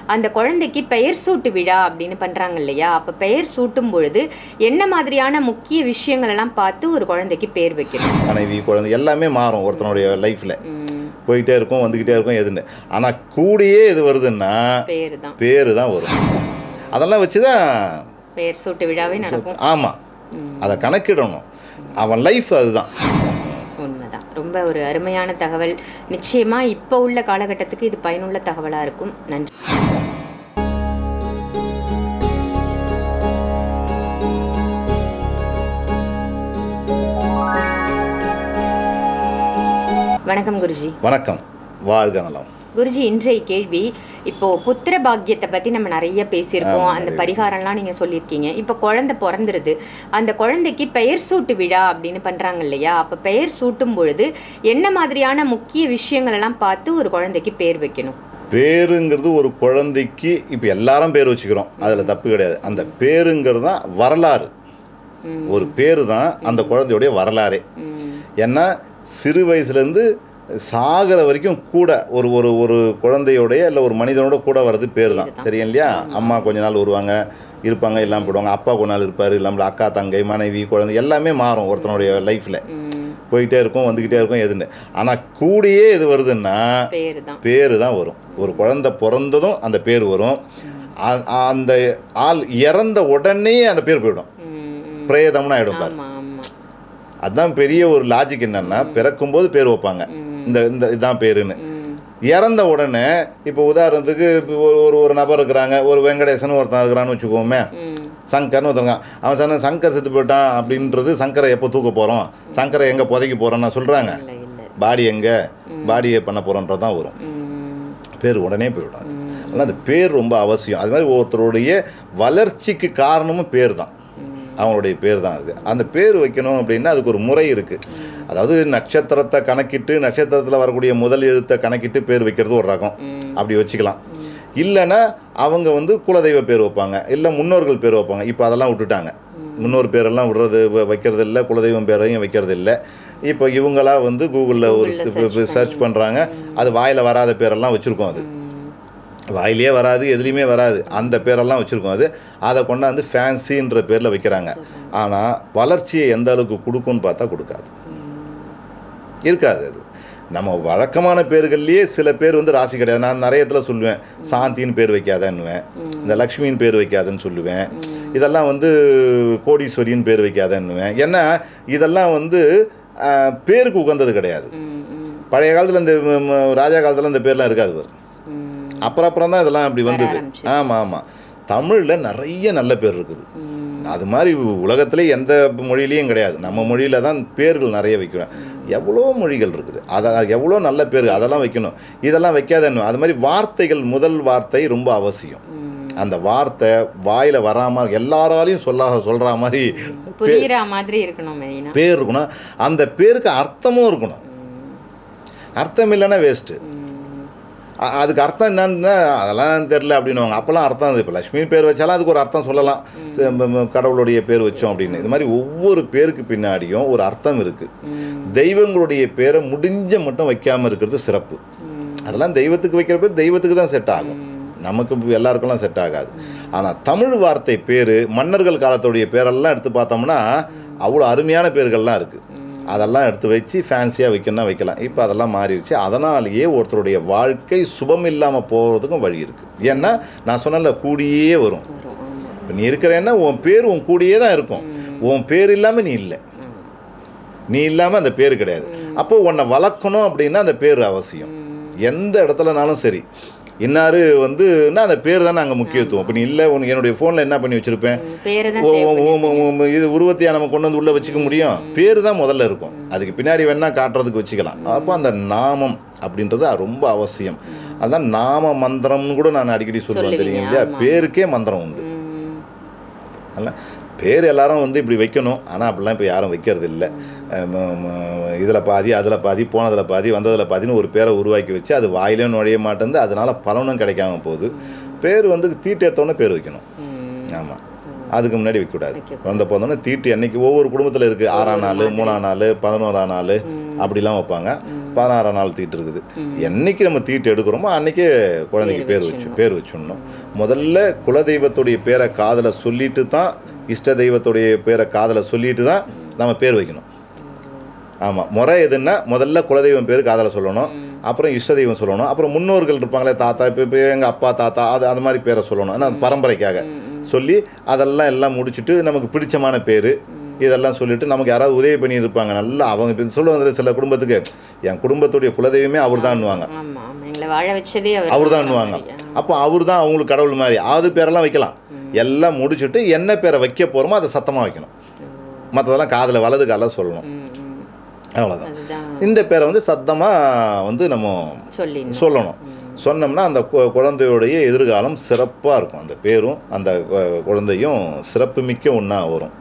அந்த குழந்தைக்கு பெயர் சூட்டு விழா அப்படின்னு பண்றாங்க இல்லையா அப்ப பெயர் சூட்டும் பொழுது என்ன மாதிரியான முக்கிய விஷயங்கள் எல்லாம் பார்த்து ஒரு குழந்தைக்கு பேர் வைக்கணும் மனைவி குழந்தை எல்லாமே மாறும் ஒருத்தனுடைய லைஃப்பில் ம், போயிட்டே இருக்கும் வந்துக்கிட்டே இருக்கும் எதுன்னு ஆனால் கூடியே எது வருதுன்னா பேரு தான் பேர் தான் வரும் அதெல்லாம் வச்சு தான் பெயர் சூட்டு விழாவே நடக்கும் ஆமாம் அதை கணக்கிடணும் அவன் லைஃப் அதுதான் உண்மைதான் ரொம்ப ஒரு அருமையான தகவல் நிச்சயமா இப்போ உள்ள காலகட்டத்துக்கு இது பயனுள்ள தகவலா இருக்கும் நன்றி வணக்கம் குருஜி வணக்கம் வாழ்க நலம் குருஜி இன்றைய கேள்வி இப்போ புத்திர பாக்கியத்தை பத்தி நம்ம நிறைய பேசியிருக்கோம் ஆமா, அந்த நிறைய. பரிகாரம்லாம் நீங்க சொல்லியிருக்கீங்க இப்போ குழந்தை பிறந்துருது அந்த குழந்தைக்கு பெயர் சூட்டு விழா அப்படின்னு பண்றாங்க இல்லையா அப்ப பெயர் சூட்டும் பொழுது என்ன மாதிரியான முக்கிய விஷயங்கள் எல்லாம் பார்த்து ஒரு குழந்தைக்கு பேர் வைக்கணும் பேருங்கிறது ஒரு குழந்தைக்கு இப்போ எல்லாரும் பேர் வச்சுக்கிறோம் அதில் தப்பு கிடையாது அந்த பேருங்கிறது தான் வரலாறு ம். ஒரு பேர் தான் அந்த குழந்தையுடைய வரலாறே ம், ஏன்னா சிறு வயசுலேருந்து சாகிற வரைக்கும் கூட ஒரு ஒரு ஒரு குழந்தையோடைய இல்லை ஒரு மனிதனோட கூட வர்றது பேர் தான் தெரியும் இல்லையா அம்மா கொஞ்ச நாள் வருவாங்க இருப்பாங்க இல்லாமல் போடுவாங்க அப்பா கொஞ்ச நாள் இருப்பார் இல்லாமல் அக்கா தங்கை மனைவி குழந்தை எல்லாமே மாறும் ஒருத்தனுடைய லைஃப்பில் ம், போயிட்டே இருக்கும் வந்துக்கிட்டே இருக்கும் எதுன்னு ஆனால் கூடியே எது வருதுன்னா பேரு தான் பேர் தான் வரும் ஒரு குழந்தை பிறந்ததும் அந்த பேர் வரும் அ- அந்த ஆள் இறந்த உடனே அந்த பேர் போயிடும் ம், ம். பிரேதம்னு ஆகிடும் பாரு ஆமா ஆமா அதுதான் பெரிய ஒரு லாஜிக் என்னன்னா பிறக்கும்போது பேர் வைப்பாங்க இந்த இந்த இதுதான் பேருன்னு ம், இறந்த உடனே இப்போ உதாரணத்துக்கு இப்போ ஒரு ஒரு ஒரு நபர் இருக்கிறாங்க ஒரு வெங்கடேசன் ஒருத்தன் இருக்கிறான்னு வச்சுக்கோமே ம், சங்கர்னு ஒருத்தன் இருக்கான் அவன் சொன்ன சங்கர் செத்து போயிட்டான் அப்படின்றது சங்கரை எப்போ தூக்க போகிறோம் சங்கரை எங்கே புதைக்க போகிறோன்னா சொல்கிறாங்க இல்ல இல்ல பாடி எங்கே பாடியை பண்ண போகிறோன்றது தான் வரும் ம், பேர் உடனே போயிடும் அது அதனால் அந்த பேர் ரொம்ப அவசியம் அது மாதிரி ஒருத்தருடைய வளர்ச்சிக்கு காரணமும் பேர் தான் அவங்களுடைய பேர் தான் அது அந்த பேர் வைக்கணும் அப்படின்னா அதுக்கு ஒரு முறை இருக்குது அதாவது நட்சத்திரத்தை கணக்கிட்டு நட்சத்திரத்தில் வரக்கூடிய முதல் எழுத்தை கணக்கிட்டு பேர் வைக்கிறது ஒரு ரகம் அப்படி வச்சுக்கலாம் இல்லைன்னா அவங்க வந்து குலதெய்வ பேர் வைப்பாங்க இல்லை முன்னோர்கள் பேர் வைப்பாங்க இப்போ அதெல்லாம் விட்டுட்டாங்க முன்னோர் பேரெல்லாம் விடுறது வ- வைக்கிறது இல்லை குலதெய்வம் பேரையும் வைக்கிறது இல்லை இப்போ இவங்களா வந்து கூகுளில் ஒரு Googleல சர்ச் பண்ணுறாங்க அது வாயில் வராத பேரெல்லாம் வச்சுருக்கோம் அது வாயிலே வராது எதுலேயுமே வராது அந்த பேரெல்லாம் வச்சுருக்கோம் அது அதை கொண்டாந்து ஃபேன்சின்ற பேரில் வைக்கிறாங்க ஆனால் வளர்ச்சியை எந்த அளவுக்கு கொடுக்கும்னு பார்த்தா கொடுக்காது இருக்காது அது நம்ம வழக்கமான பேர்கள்லேயே சில பேர் வந்து ராசி கிடையாது நான் நிறைய இடத்துல சொல்லுவேன் சாந்தின்னு பேர் வைக்காதன்னுவேன் இந்த லக்ஷ்மின்னு பேர் வைக்காதன்னு சொல்லுவேன் இதெல்லாம் வந்து கோடீஸ்வரின்னு பேர் வைக்காதன்னுவேன் ஏன்னா இதெல்லாம் வந்து ஆஹ், பேருக்கு உகந்தது கிடையாது ம், ம், பழைய காலத்தில் இந்த ம- ம- ராஜா காலத்தில் இந்த பேர்லாம் இருக்காது பாரு ம், அப்புறம் அப்புறம் தான் இதெல்லாம் அப்படி வந்தது ஆரம்பிச்சு. ஆமாம் ஆமாம் தமிழில் நிறைய நல்ல பேர் இருக்குது ம். அது மாதிரி உலகத்திலே எந்த மொழியிலையும் கிடையாது நம்ம மொழியில் தான் பேர்கள் நிறைய வைக்கிறோம் எவ்வளோ மொழிகள் இருக்குது அதை எவ்வளோ நல்ல பேர் அதெல்லாம் வைக்கணும் இதெல்லாம் வைக்காதன்னு அது மாதிரி வார்த்தைகள் முதல் வார்த்தை ரொம்ப அவசியம் அந்த வார்த்தை வாயில் வராமல் எல்லாராலையும் சொல்ல சொல்கிற மாதிரி புரியுற மாதிரி இருக்கணும் மெயினா பேர் இருக்கணும் அந்த பேருக்கு அர்த்தமும் இருக்கணும் அர்த்தம் இல்லைன்னா வேஸ்ட்டு அ- அதுக்கு அர்த்தம் என்னன்னா அதெல்லாம் தெரில அப்படின்னுவாங்க அப்போல்லாம் அர்த்தம் அது இப்போ லக்ஷ்மி பேர் வச்சாலும் அதுக்கு ஒரு அர்த்தம் சொல்லலாம் சரி, ம- ம- கடவுளுடைய பேர் வச்சோம் அப்படின்னு இது மாதிரி ஒவ்வொரு பேருக்கு பின்னாடியும் ஒரு அர்த்தம் இருக்குது தெய்வங்களுடைய பேரை முடிஞ்ச மட்டும் வைக்காமல் இருக்கிறது சிறப்பு அதெல்லாம் தெய்வத்துக்கு வைக்கிற பேர் தெய்வத்துக்கு தான் செட் ஆகும் நமக்கு எல்லாருக்கெல்லாம் செட் ஆகாது ஆனால் தமிழ் வார்த்தை பேர் மன்னர்கள் காலத்துடைய பேரெல்லாம் எடுத்து பார்த்தோம்னா அவ்வளோ அருமையான பேர்கள்லாம் இருக்குது அதெல்லாம் எடுத்து வச்சு ஃபேன்சியாக வைக்கணும்னா வைக்கலாம் இப்போ அதெல்லாம் மாறிடுச்சு அதனாலேயே ஒருத்தருடைய வாழ்க்கை சுபம் இல்லாமல் போகிறதுக்கும் வழி இருக்குது ஏன்னா நான் சொன்னல கூடியே வரும் வரும் ஆமா இப்போ நீ இருக்கிறேன்னா உன் பேர் உன் கூடயே தான் இருக்கும் உன் பேர் இல்லாமல் நீ இல்லை நீ இல்லாமல் அந்த பேர் கிடையாது அப்போ உன்னை வளர்க்கணும் அப்படின்னா அந்த பேர் அவசியம் எந்த இடத்துலனாலும் சரி இன்னாரு வந்துன்னா அந்த பேர் தான் அங்கே முக்கியத்துவம் இப்போ நீ இல்லை உனக்கு என்னுடைய ஃபோனில் என்ன பண்ணி வச்சுருப்பேன் பேரை தான் ஓ, save ஓ, பண்ணி ஓ, ஓ, இது உருவத்தையா நம்ம கொண்டு வந்து உள்ளே வச்சுக்க முடியும் பேர் தான் முதல்ல இருக்கும் அதுக்கு பின்னாடி வேணா காட்டுறதுக்கு வச்சுக்கலாம் அப்போ அந்த நாமம் அப்படின்றது ரொம்ப அவசியம் அதான் நாம மந்திரம்னு கூட நான் அடிக்கடி சொல்லுவேன் சொல்லுவீங்க, தெரியும் இல்லையா ஆமா. பேருக்கே மந்திரம் உண்டு ம், அல்ல பேர் எல்லாரும் வந்து இப்படி வைக்கணும் ஆனால் அப்படிலாம் இப்போ யாரும் வைக்கிறது இல்லை இதில் பாதி அதில் பாதி போனதில் பாதி வந்ததில் பாதின்னு ஒரு பேரை உருவாக்கி வச்சு அது வாயிலும் நுழைய மாட்டேங்குது அதனால பலனும் கிடைக்காம போகுது பேர் வந்து தீட்டு எடுத்தோடனே பேர் வைக்கணும் ம். ஆமாம் அதுக்கு முன்னாடி வைக்கக்கூடாது வைக்கக்கூடாது. குழந்தை பிறந்தோடனே தீட்டு அன்னைக்கு ஒவ்வொரு குடும்பத்தில் இருக்குது ஆறாம் நாள் மூணாம் நாள் பதினோராம் நாள் அப்படிலாம் வைப்பாங்க பதினாறாம் நாள் தீட்டு இருக்குது என்னைக்கு நம்ம தீட்டு எடுக்கிறோமோ அன்னைக்கே குழந்தைக்கு பேர் வச்சு பேர் வச்சிடணும் முதல்ல குலதெய்வத்துடைய பேரை காதலை சொல்லிட்டு தான் இஷ்ட தெய்வத்துடைய பேரை காதலை சொல்லிட்டு தான் நம்ம பேர் வைக்கணும் ஆமாம் முறை எதுன்னா முதல்ல குலதெய்வம் பேர் காதலை சொல்லணும் அப்புறம் இஷ்ட தெய்வம் சொல்லணும் அப்புறம் முன்னோர்கள் இருப்பாங்களே தாத்தா இப்போ இப்போ எங்கள் அப்பா தாத்தா அது அது மாதிரி பேரை சொல்லணும் ஏன்னா அது பரம்பரைக்காக சொல்லி அதெல்லாம் எல்லாம் முடிச்சுட்டு நமக்கு பிடிச்சமான பேர் இதெல்லாம் சொல்லிட்டு நமக்கு யாராவது உதவி பண்ணி இருப்பாங்க நல்லா அவங்க இப்ப சொல்லுவாங்க சில குடும்பத்துக்கு என் குடும்பத்துடைய குலதெய்வமே அவர் தான்னுவாங்க ஆமா ஆமா எங்களை வாழ வச்சதே அவர் அவர் தான்னுவாங்க அப்போ அவர் தான் அவங்களுக்கு கடவுள் மாதிரி அது பேரெல்லாம் வைக்கலாம் எல்லாம் முடிச்சுட்டு என்ன பேரை வைக்க போகிறோமோ அதை சத்தமாக வைக்கணும் மற்றதெல்லாம் காதில் வலது காலில் சொல்லணும் ம், ம். அவ்வளோதான் அதுதான் இந்த பேரை வந்து சத்தமாக வந்து நம்ம சொல்லி சொல்லணும் சொன்னோம்னா அந்த கு- குழந்தையுடைய எதிர்காலம் சிறப்பாக இருக்கும் அந்த பேரும் அந்த கு- குழந்தையும் சிறப்புமிக்க ஒன்றா வரும்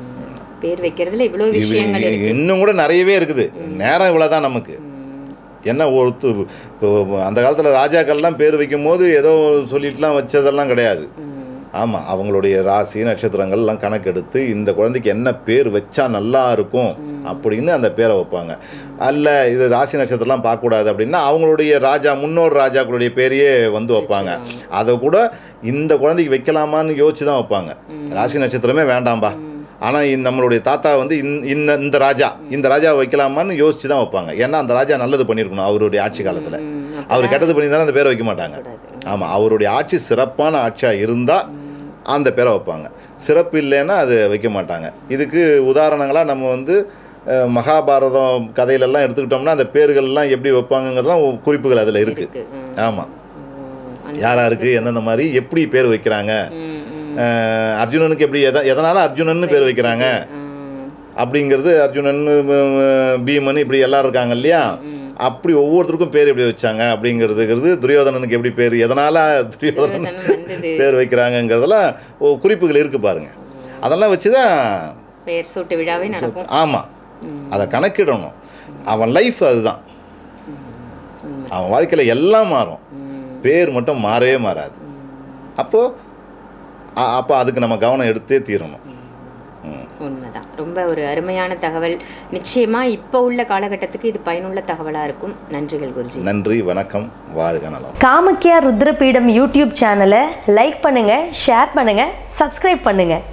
பேர் வைக்கிறதுல இவ்வளோ இது விஷயங்கள் இருக்கு இன்னும் கூட நிறையவே இருக்குது நேரம் இவ்வளோதான் நமக்கு என்ன ஒருத்து இப்போ அந்த காலத்தில் ராஜாக்கள்லாம் பேர் வைக்கும்போது ஏதோ சொல்லிட்டுலாம் வச்சதெல்லாம் கிடையாது ஆமாம் அவங்களுடைய ராசி நட்சத்திரங்கள்லாம் கணக்கெடுத்து இந்த குழந்தைக்கு என்ன பேர் வச்சா நல்லா இருக்கும் அப்படின்னு அந்த பேரை வைப்பாங்க அல்ல இது ராசி நட்சத்திரம்லாம் பார்க்கக்கூடாது அப்படின்னா அவங்களுடைய ராஜா முன்னோர் ராஜாக்களுடைய பேரையே வந்து வைப்பாங்க அதை கூட இந்த குழந்தைக்கு வைக்கலாமான்னு யோசிச்சு தான் வைப்பாங்க ராசி நட்சத்திரமே வேண்டாம்பா ஆனால் இந்த நம்மளுடைய தாத்தா வந்து இந்த- இந்த இந்த ராஜா இந்த ராஜாவை வைக்கலாமான்னு யோசிச்சு தான் வைப்பாங்க ஏன்னா அந்த ராஜா நல்லது பண்ணியிருக்கணும் அவருடைய ஆட்சி காலத்தில் அவர் கெட்டது பண்ணியிருந்தாலும் அந்த பேரை வைக்க மாட்டாங்க ஆமாம் அவருடைய ஆட்சி சிறப்பான ஆட்சியாக இருந்தால் அந்த பேரை வைப்பாங்க சிறப்பு இல்லைன்னா அது வைக்க மாட்டாங்க இதுக்கு உதாரணங்களாக நம்ம வந்து அஹ், மகாபாரதம் கதையிலெல்லாம் எடுத்துக்கிட்டோம்னா அந்த பேர்கள்லாம் எப்படி வைப்பாங்கங்கிறதுலாம் குறிப்புகள் அதில் இருக்குது இருக்கு ம், ஆமாம் ம். அந்த- யார் யாருக்கு எந்தெந்த மாதிரி எப்படி பேர் வைக்கிறாங்க ம், ம், அஹ், அர்ஜுனனுக்கு எப்படி எத எதனால் அர்ஜுனன்னு பேர் வைக்கிறாங்க ம். அப்படிங்கிறது அர்ஜுனன் அஹ், பீமன் இப்படி எல்லாரும் இருக்காங்க இல்லையா அப்படி ஒவ்வொருத்தருக்கும் பேர் எப்படி வச்சாங்க அப்படிங்கிறதுங்கிறது துரியோதனனுக்கு எப்படி பேர் எதனால் துரியோதனன் துரியோதனன் வந்தது பேர் வைக்கிறாங்கங்கிறதெல்லாம் ஒ- குறிப்புகள் இருக்குது பாருங்க அதெல்லாம் வச்சு தான் பெயர் சூட்டு விழாவே நடக்கும் ஆமாம் அதை கணக்கிடணும் அவன் லைஃப் அதுதான் அவன் வாழ்க்கையில் எல்லாம் மாறும் பேர் மட்டும் மாறவே மாறாது அப்போது அப்போ அதுக்கு நம்ம கவனம் எடுத்தே தீரணும் ம் உண்மைதான் ரொம்ப ஒரு அருமையான தகவல் நிச்சயமா இப்போ உள்ள காலகட்டத்துக்கு இது பயனுள்ள தகவலா இருக்கும் நன்றிகள் குருஜி நன்றி வணக்கம் வாழ்க நலம் காமக்கியா ருத்ரபீடம் யூடியூப் சேனலை லைக் பண்ணுங்க ஷேர் பண்ணுங்க சப்ஸ்கிரைப் பண்ணுங்க